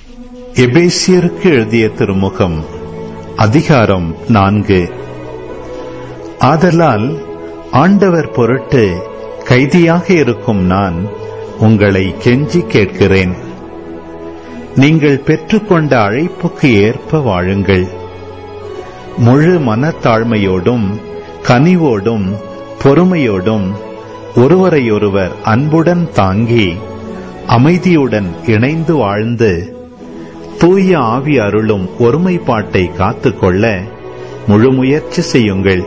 எபேசியருக்கு எழுதிய திருமுகம் அதிகாரம் நான்கு ஆதலால் ஆண்டவர் பொருட்டு கைதியாக இருக்கும் நான் உங்களை கெஞ்சி கேட்கிறேன் நீங்கள் பெற்றுக்கொண்ட அழைப்புக்கு ஏற்ப வாழுங்கள் முழு மனத்தாழ்மையோடும் கனிவோடும் பொறுமையோடும் ஒருவரையொருவர் அன்புடன் தாங்கி அமைதியுடன் இணைந்து வாழ்ந்து தூய ஆவி அருளும் ஒருமைப்பாட்டை காத்துக்கொள்ள முழு முயற்சி செய்யுங்கள்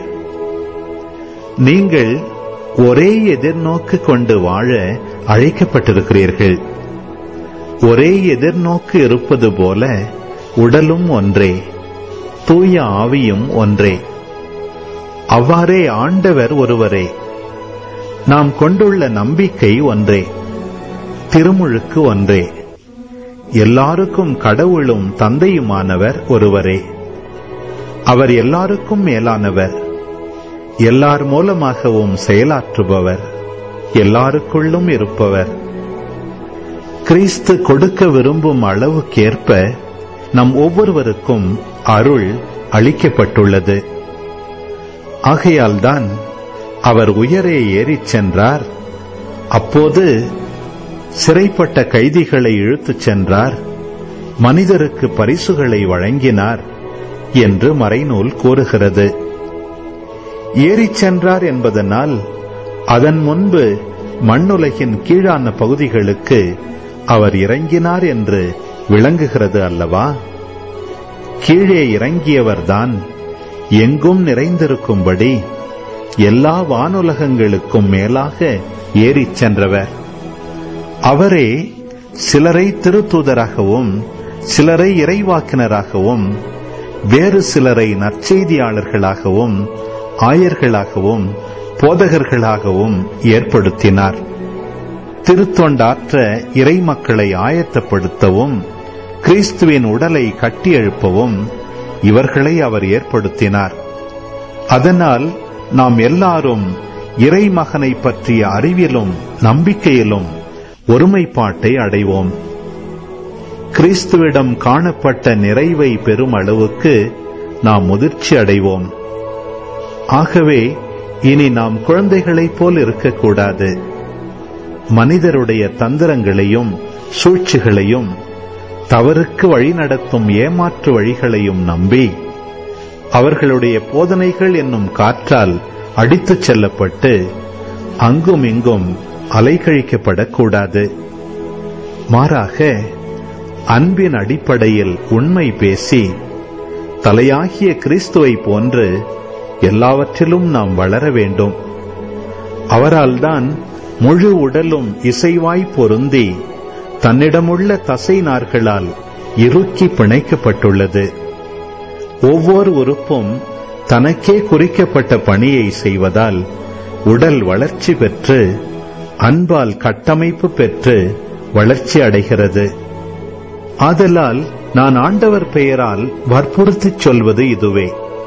நீங்கள் ஒரே எதிர்நோக்கு கொண்டு வாழ அழைக்கப்பட்டிருக்கிறீர்கள் ஒரே எதிர்நோக்கு இருப்பது போல உடலும் ஒன்றே தூய ஆவியும் ஒன்றே அவ்வாறே ஆண்டவர் ஒருவரே நாம் கொண்டுள்ள நம்பிக்கை ஒன்றே திருமுழுக்கு ஒன்றே எல்லாருக்கும் கடவுளும் தந்தையுமானவர் ஒருவரே அவர் எல்லாருக்கும் மேலானவர் எல்லார் மூலமாகவும் செயலாற்றுபவர் எல்லாருக்குள்ளும் இருப்பவர் கிறிஸ்து கொடுக்க விரும்பும் அளவுக்கேற்ப நம் ஒவ்வொருவருக்கும் அருள் அளிக்கப்பட்டுள்ளது ஆகையால்தான் அவர் உயரே ஏறிச் சென்றார் அப்போது சிறைப்பட்ட கைதிகளை இழுத்துச் சென்றார் மனிதருக்கு பரிசுகளை வழங்கினார் என்று மறைநூல் கூறுகிறது ஏறிச் சென்றார் என்பதனால் அதன் முன்பு மண்ணுலகின் கீழான பகுதிகளுக்கு அவர் இறங்கினார் என்று விளங்குகிறது அல்லவா கீழே இறங்கியவர்தான் எங்கும் நிறைந்திருக்கும்படி எல்லா வானுலகங்களுக்கும் மேலாக ஏறிச் சென்றவர் அவரே சிலரை திருத்தூதராகவும் சிலரை இறைவாக்கினராகவும் வேறு சிலரை நற்செய்தியாளர்களாகவும் ஆயர்களாகவும் போதகர்களாகவும் ஏற்படுத்தினார் திருத்தொண்டாற்ற இறைமக்களை ஆயத்தப்படுத்தவும் கிறிஸ்துவின் உடலை கட்டியெழுப்பவும் இவர்களை அவர் ஏற்படுத்தினார் அதனால் நாம் எல்லாரும் இறைமகனை பற்றிய அறிவிலும் நம்பிக்கையிலும் ஒருமைப்பாட்டை அடைவோம் கிறிஸ்துவிடம் காணப்பட்ட நிறைவை பெறும் அளவுக்கு நாம் முதிர்ச்சி அடைவோம் ஆகவே இனி நாம் குழந்தைகளைப் போல் இருக்கக்கூடாது மனிதருடைய தந்திரங்களையும் சூழ்ச்சிகளையும் தவறுக்கு வழிநடத்தும் ஏமாற்று வழிகளையும் நம்பி அவர்களுடைய போதனைகள் என்னும் காற்றால் அடித்துச் செல்லப்பட்டு அங்கும் இங்கும் அலைக்கழிக்கப்படக்கூடாது மாறாக அன்பின் அடிப்படையில் உண்மை பேசி தலையாகிய கிறிஸ்துவை போன்று எல்லாவற்றிலும் நாம் வளர வேண்டும் அவரால்தான் முழு உடலும் இசைவாய் பொருந்தி தன்னிடமுள்ள தசை நார்களால் இறுக்கி பிணைக்கப்பட்டுள்ளது ஒவ்வொரு உறுப்பும் தனக்கே குறிக்கப்பட்ட பணியை செய்வதால் உடல் வளர்ச்சி பெற்று அன்பால் கட்டமைப்பு பெற்று வளர்ச்சி அடைகிறது ஆதலால் நான் ஆண்டவர் பெயரால் வற்புறுத்திச் சொல்வது இதுவே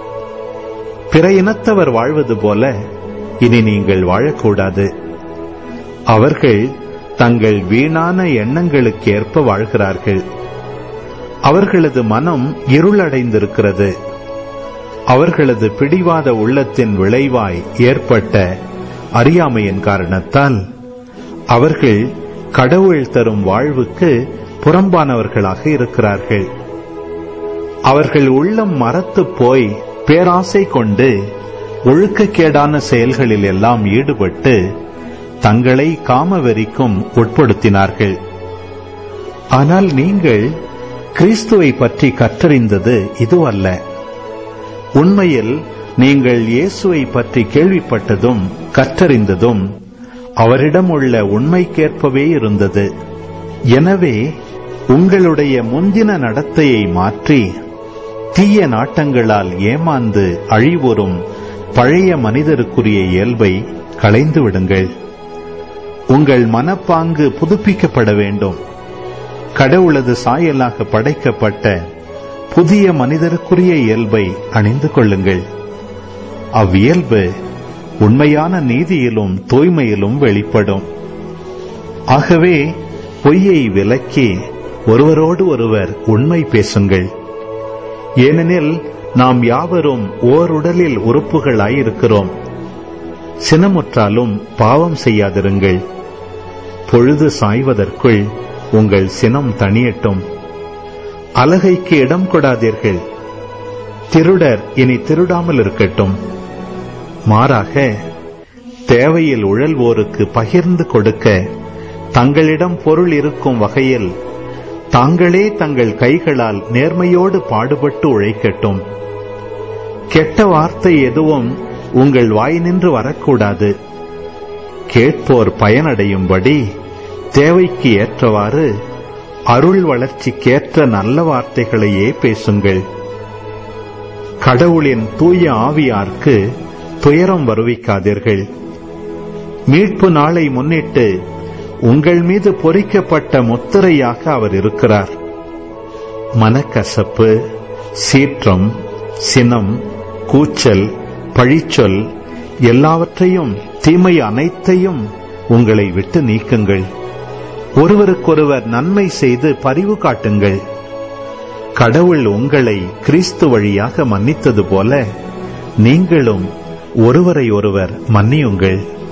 பிற இனத்தவர் வாழ்வது போல இனி நீங்கள் வாழக்கூடாது அவர்கள் தங்கள் வீணான எண்ணங்களுக்கேற்ப வாழ்கிறார்கள் அவர்களது மனம் இருளடைந்திருக்கிறது அவர்களது பிடிவாத உள்ளத்தின் விளைவாய் ஏற்பட்ட அறியாமையின் காரணத்தால் அவர்கள் கடவுள் தரும் வாழ்வுக்கு புறம்பானவர்களாக இருக்கிறார்கள் அவர்கள் உள்ளம் மரத்து போய் பேராசை கொண்டு ஒழுக்கக்கேடான செயல்களில் எல்லாம் ஈடுபட்டு தங்களை காமவெறிக்கும் உட்படுத்தினார்கள் ஆனால் நீங்கள் கிறிஸ்துவை பற்றி கற்றறிந்தது இதுவல்ல உண்மையில் நீங்கள் இயேசுவை பற்றி கேள்விப்பட்டதும் கற்றறிந்ததும் அவரிடம் உள்ள உண்மைக்கேற்பவே இருந்தது எனவே உங்களுடைய முந்தின நடத்தையை மாற்றி தீய நாட்டங்களால் ஏமாந்து அழிவுறும் பழைய மனிதருக்குரிய இயல்பை களைந்து விடுங்கள் உங்கள் மனப்பாங்கு புதுப்பிக்கப்பட வேண்டும் கடவுளது சாயலாக படைக்கப்பட்ட புதிய மனிதருக்குரிய இயல்பை அணிந்து கொள்ளுங்கள் அவ்வியல்பு உண்மையான நீதியிலும் தூய்மையிலும் வெளிப்படும் ஆகவே பொய்யை விலக்கி ஒருவரோடு ஒருவர் உண்மை பேசுங்கள் ஏனெனில் நாம் யாவரும் ஓருடலில் உறுப்புகளாயிருக்கிறோம் சினமுற்றாலும் பாவம் செய்யாதிருங்கள் பொழுது சாய்வதற்குள் உங்கள் சினம் தணியட்டும் அலகைக்கு இடம் கொடாதீர்கள் திருடர் இனி திருடாமல் இருக்கட்டும் மாறாக தேவையில் உழல்வோருக்கு பகிர்ந்து கொடுக்க தங்களிடம் பொருள் இருக்கும் வகையில் தாங்களே தங்கள் கைகளால் நேர்மையோடு பாடுபட்டு உழைக்கட்டும் கெட்ட வார்த்தை எதுவும் உங்கள் வாய் நின்று வரக்கூடாது கேட்போர் பயனடையும்படி தேவைக்கு ஏற்றவாறு அருள் வளர்ச்சிக்கேற்ற நல்ல வார்த்தைகளையே பேசுங்கள் கடவுளின் தூய ஆவியார்க்கு துயரம் வருவிக்காதீர்கள் மீட்பு நாளை முன்னிட்டு உங்கள் மீது பொறிக்கப்பட்ட முத்திரையாக அவர் இருக்கிறார் மனக்கசப்பு சீற்றம் சினம் கூச்சல் பழிச்சொல் எல்லாவற்றையும் தீமை அனைத்தையும் உங்களை விட்டு நீக்குங்கள் ஒருவருக்கொருவர் நன்மை செய்து பரிவு காட்டுங்கள் கடவுள் உங்களை கிறிஸ்து வழியாக மன்னித்தது போல நீங்களும் ஒருவரை ஒருவர் மன்னியுங்கள்